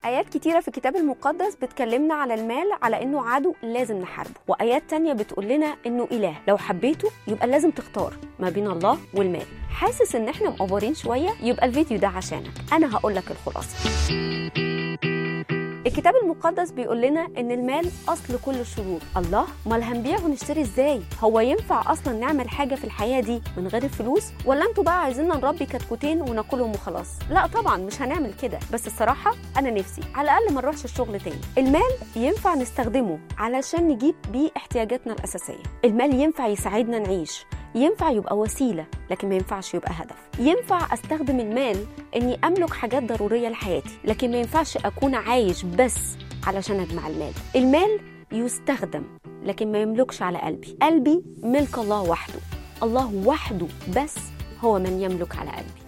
آيات كتيرة في الكتاب المقدس بتكلمنا على المال على إنه عدو لازم نحاربه وآيات تانية بتقول لنا إنه إله لو حبيته يبقى لازم تختار ما بين الله والمال حاسس إن إحنا مقفرين شوية يبقى الفيديو ده عشانك أنا هقول لك الخلاصة الكتاب المقدس بيقول لنا ان المال اصل كل الشرور الله امال هنبيع ونشتري ازاي هو ينفع اصلا نعمل حاجه في الحياه دي من غير الفلوس ولا انتوا بقى عايزيننا نربي كتكوتين وناكلهم وخلاص لا طبعا مش هنعمل كده بس الصراحه انا نفسي على الاقل ما نروحش الشغل تاني المال ينفع نستخدمه علشان نجيب بيه احتياجاتنا الاساسيه المال ينفع يساعدنا نعيش ينفع يبقى وسيلة لكن ما ينفعش يبقى هدف ينفع أستخدم المال إني أملك حاجات ضرورية لحياتي لكن ما ينفعش أكون عايش بس علشان أجمع المال المال يستخدم لكن ما يملكش على قلبي قلبي ملك الله وحده الله وحده بس هو من يملك على قلبي